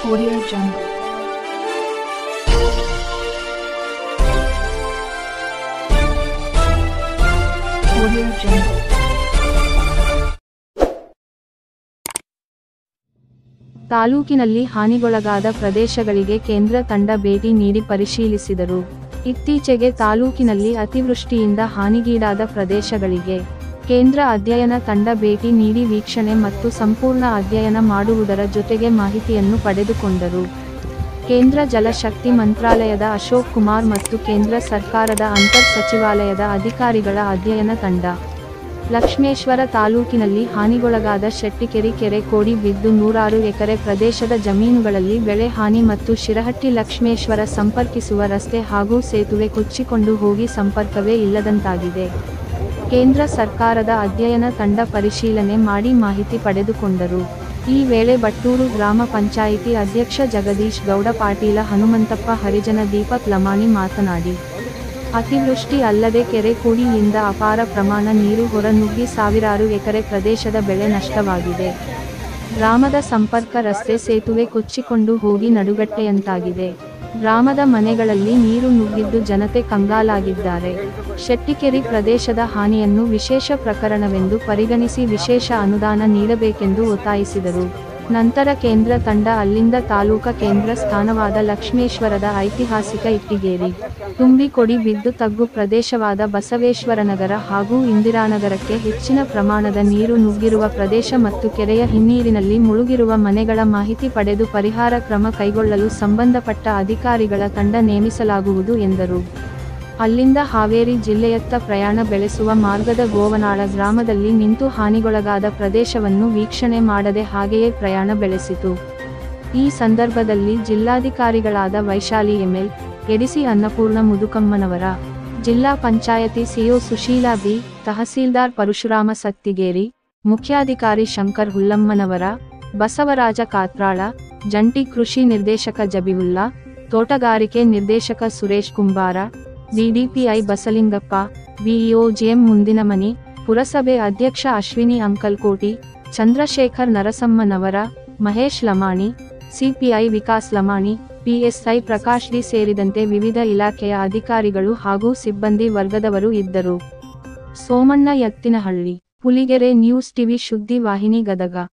Audio Jungle. Audio Jungle. ತಾಲೂಕಿನಲ್ಲಿ ಹಾನಿಗೊಳಗಾದ ಪ್ರದೇಶಗಳಿಗೆ ಕೇಂದ್ರ ತಂಡ ಭೇಟಿ ನೀಡಿ ಪರಿಶೀಲಿಸಿದರು ಇತ್ತೀಚೆಗೆ ತಾಲೂಕಿನಲ್ಲಿ ಅತಿವೃಷ್ಟಿಯಿಂದ ಹಾನಿಗೀಡಾದ ಪ್ರದೇಶಗಳಿಗೆ ಕೇಂದ್ರ ಅಧ್ಯಯನ ತಂಡ ಭೇಟಿ ನೀಡಿ ವೀಕ್ಷಣೆ ಮತ್ತು ಸಂಪೂರ್ಣ ಅಧ್ಯಯನ ಮಾಡುವುದರ ಜೊತೆಗೆ ಮಾಹಿತಿಯನ್ನು ಪಡೆದುಕೊಂಡರು ಕೇಂದ್ರ ಜಲಶಕ್ತಿ ಮಂತ್ರಾಲಯದ ಅಶೋಕ್ ಕುಮಾರ್ ಮತ್ತು ಕೇಂದ್ರ ಸರ್ಕಾರದ ಅಂತರ್ ಸಚಿವಾಲಯದ ಅಧಿಕಾರಿಗಳ ಅಧ್ಯಯನ ತಂಡ ಲಕ್ಷ್ಮೇಶ್ವರ ತಾಲೂಕಿನಲ್ಲಿ ಹಾನಿಗೊಳಗಾದ ಶೆಟ್ಟಿಕೆರೆ ಕೆರೆ ಕೋಡಿ ಬಿದ್ದು ನೂರಾರು ಎಕರೆ ಪ್ರದೇಶದ ಜಮೀನುಗಳಲ್ಲಿ ಬೆಳೆ ಹಾನಿ ಮತ್ತು ಶಿರಹಟ್ಟಿ ಲಕ್ಷ್ಮೇಶ್ವರ ಸಂಪರ್ಕಿಸುವ ರಸ್ತೆ ಹಾಗೂ ಸೇತುವೆ ಕೊಚ್ಚಿಕೊಂಡು ಹೋಗಿ ಸಂಪರ್ಕವೇ ಇಲ್ಲದಂತಾಗಿದೆ ಕೇಂದ್ರ ಸರ್ಕಾರದ ಅಧ್ಯಯನ ತಂಡ ಪರಿಶೀಲನೆ ಮಾಡಿ ಮಾಹಿತಿ ಪಡೆದುಕೊಂಡರು ಈ ವೇಳೆ ಬಟ್ಟೂರು ಗ್ರಾಮ ಪಂಚಾಯಿತಿ ಅಧ್ಯಕ್ಷ ಜಗದೀಶ್ ಗೌಡ ಪಾಟೀಲ ಹನುಮಂತಪ್ಪ ಹರಿಜನ ದೀಪಕ್ ಲಮಾಣಿ ಮಾತನಾಡಿ ಅತಿವೃಷ್ಟಿ ಅಲ್ಲದೆ ಕೆರೆ ಕೂಡಿಯಿಂದ ಅಪಾರ ಪ್ರಮಾಣ ನೀರು ಹೊರನುಗ್ಗಿ ಸಾವಿರಾರು ಎಕರೆ ಪ್ರದೇಶದ ಬೆಳೆ ನಷ್ಟವಾಗಿದೆ ಗ್ರಾಮದ ಸಂಪರ್ಕ ರಸ್ತೆ ಸೇತುವೆ ಕೊಚ್ಚಿಕೊಂಡು ಹೋಗಿ ನಡುಗಟ್ಟೆಯಂತಾಗಿದೆ ಗ್ರಾಮದ ಮನೆಗಳಲ್ಲಿ ನೀರು ನುಗ್ಗಿದ್ದು ಜನತೆ ಕಂಗಾಲಾಗಿದ್ದಾರೆ ಶೆಟ್ಟಿಕೆರೆ ಪ್ರದೇಶದ ಹಾನಿಯನ್ನು ವಿಶೇಷ ಪ್ರಕರಣವೆಂದು ಪರಿಗಣಿಸಿ ವಿಶೇಷ ಅನುದಾನ ನೀಡಬೇಕೆಂದು ಒತ್ತಾಯಿಸಿದರು ನಂತರ ಕೇಂದ್ರ ತಂಡ ಅಲ್ಲಿಂದ ತಾಲೂಕಾ ಕೇಂದ್ರ ಸ್ಥಾನವಾದ ಲಕ್ಷ್ಮೇಶ್ವರದ ಐತಿಹಾಸಿಕ ಇಟ್ಟಿಗೇರಿ ತುಂಬಿ ಕೊಡಿ ಬಿದ್ದು ತಗ್ಗು ಪ್ರದೇಶವಾದ ಬಸವೇಶ್ವರನಗರ ಹಾಗೂ ಇಂದಿರಾನಗರಕ್ಕೆ ಹೆಚ್ಚಿನ ಪ್ರಮಾಣದ ನೀರು ನುಗ್ಗಿರುವ ಪ್ರದೇಶ ಮತ್ತು ಕೆರೆಯ ಹಿನ್ನೀರಿನಲ್ಲಿ ಮುಳುಗಿರುವ ಮನೆಗಳ ಮಾಹಿತಿ ಪಡೆದು ಪರಿಹಾರ ಕ್ರಮ ಕೈಗೊಳ್ಳಲು ಸಂಬಂಧಪಟ್ಟ ಅಧಿಕಾರಿಗಳ ತಂಡ ನೇಮಿಸಲಾಗುವುದು ಎಂದರು ಅಲ್ಲಿಂದ ಹಾವೇರಿ ಜಿಲ್ಲೆಯತ್ತ ಪ್ರಯಾಣ ಬೆಳೆಸುವ ಮಾರ್ಗದ ಗೋವನಾಳ ಗ್ರಾಮದಲ್ಲಿ ನಿಂತು ಹಾನಿಗೊಳಗಾದ ಪ್ರದೇಶವನ್ನು ವೀಕ್ಷಣೆ ಮಾಡದೆ ಹಾಗೆಯೇ ಪ್ರಯಾಣ ಬೆಳೆಸಿತು ಈ ಸಂದರ್ಭದಲ್ಲಿ ಜಿಲ್ಲಾಧಿಕಾರಿಗಳಾದ ವೈಶಾಲಿ ಎಂಎಲ್ ಎಡಿಸಿ ಅನ್ನಪೂರ್ಣ ಮುದುಕಮ್ಮನವರ ಜಿಲ್ಲಾ ಪಂಚಾಯತಿ ಸಿಒ ಸುಶೀಲಾ ಬಿ ತಹಸೀಲ್ದಾರ್ ಪರಶುರಾಮ ಸತ್ತಿಗೇರಿ ಮುಖ್ಯಾಧಿಕಾರಿ ಶಂಕರ್ ಹುಲ್ಲಮ್ಮನವರ ಬಸವರಾಜ ಕಾತ್ರಾಳ ಜಂಟಿ ಕೃಷಿ ನಿರ್ದೇಶಕ ಜಬಿವುಲ್ಲಾ ತೋಟಗಾರಿಕೆ ನಿರ್ದೇಶಕ Suresh Kumbar DDPI Basalingappa BEO GM Mundinamani ಪುರಸಭೆ ಅಧ್ಯಕ್ಷ Ashwini Ankalkoti Chandrashekhar Narasammanavar Mahesh Lamani CPI Vikas Lamani PSI Prakash D ಸೇರಿದಂತೆ ವಿವಿಧ ಇಲಾಖೆಯ ಅಧಿಕಾರಿಗಳು ಹಾಗೂ ಸಿಬ್ಬಂದಿ ವರ್ಗದವರು ಇದ್ದರು ಸೋಮಣ್ಣ ಯತ್ತಿನಹಳ್ಳಿ ಪುಲಿಗೆರೆ ನ್ಯೂಸ್ ಟಿವಿ ಸುದ್ದಿ ವಾಹಿನಿ ಗದಗ